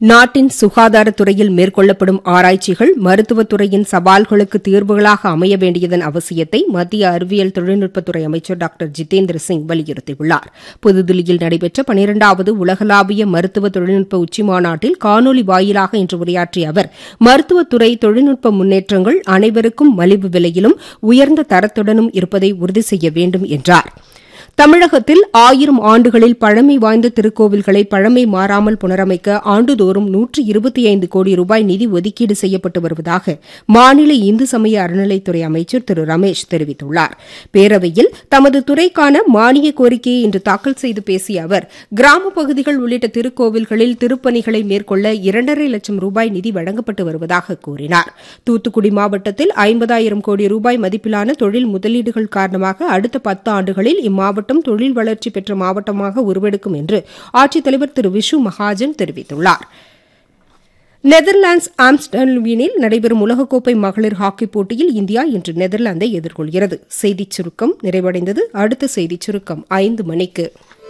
நாட்டின் சுகாதாரத்துறையில் மேற்கொள்ளப்படும் ஆராய்ச்சிகள் மருத்துவத்துறையின் சவால்களுக்கு தீர்வுகளாக அமைய வேண்டியதன் அவசியத்தை மத்திய அறிவியல் தொழில்நுட்பத்துறை அமைச்சர் டாக்டர் ஜிதேந்திர சிங் வலியுறுத்தியுள்ளார் புதுதில்லியில் நடைபெற்ற பனிரெண்டாவது உலகளாவிய மருத்துவ தொழில்நுட்ப உச்சிமாநாட்டில் காணொலி வாயிலாக இன்று உரையாற்றிய அவர் மருத்துவத்துறை தொழில்நுட்ப முன்னேற்றங்கள் அனைவருக்கும் மலிவு விலையிலும் உயர்ந்த தரத்துடனும் இருப்பதை உறுதி செய்ய வேண்டும் என்றார் தமிழகத்தில் ஆயிரம் ஆண்டுகளில் பழமை வாய்ந்த திருக்கோவில்களை பழமை மாறாமல் புனரமைக்க ஆண்டுதோறும் நூற்று இருபத்தி ஐந்து கோடி ரூபாய் நிதி ஒதுக்கீடு செய்யப்பட்டு வருவதாக மாநில இந்து சமய அறநிலைத்துறை அமைச்சர் திரு ரமேஷ் தெரிவித்துள்ளார் பேரவையில் தமது துறைக்கான மானிய கோரிக்கையை இன்று தாக்கல் செய்து பேசிய அவர் கிராமப் பகுதிகள் உள்ளிட்ட திருக்கோவில்களில் திருப்பணிகளை மேற்கொள்ள இரண்டரை லட்சம் ரூபாய் நிதி வழங்கப்பட்டு வருவதாக கூறினார் தூத்துக்குடி மாவட்டத்தில் ஐம்பதாயிரம் கோடி ரூபாய் மதிப்பிலான தொழில் முதலீடுகள் காரணமாக அடுத்த பத்து ஆண்டுகளில் இம்மாவட்டம் மாவட்டம் தொழில் வளர்ச்சி பெற்ற மாவட்டமாக உருவெடுக்கும் என்று ஆட்சித்தலைவர் திரு விஷு மகாஜன் தெரிவித்துள்ளார் நெதர்லாந்து ஆம்ஸ்டர்வீனில் நடைபெறும் உலகக்கோப்பை மகளிர் ஹாக்கி போட்டியில் இந்தியா இன்று நெதர்லாந்தை எதிர்கொள்கிறது செய்திச் சுருக்கம் நிறைவடைந்தது அடுத்த செய்திச் சுருக்கம் ஐந்து மணிக்கு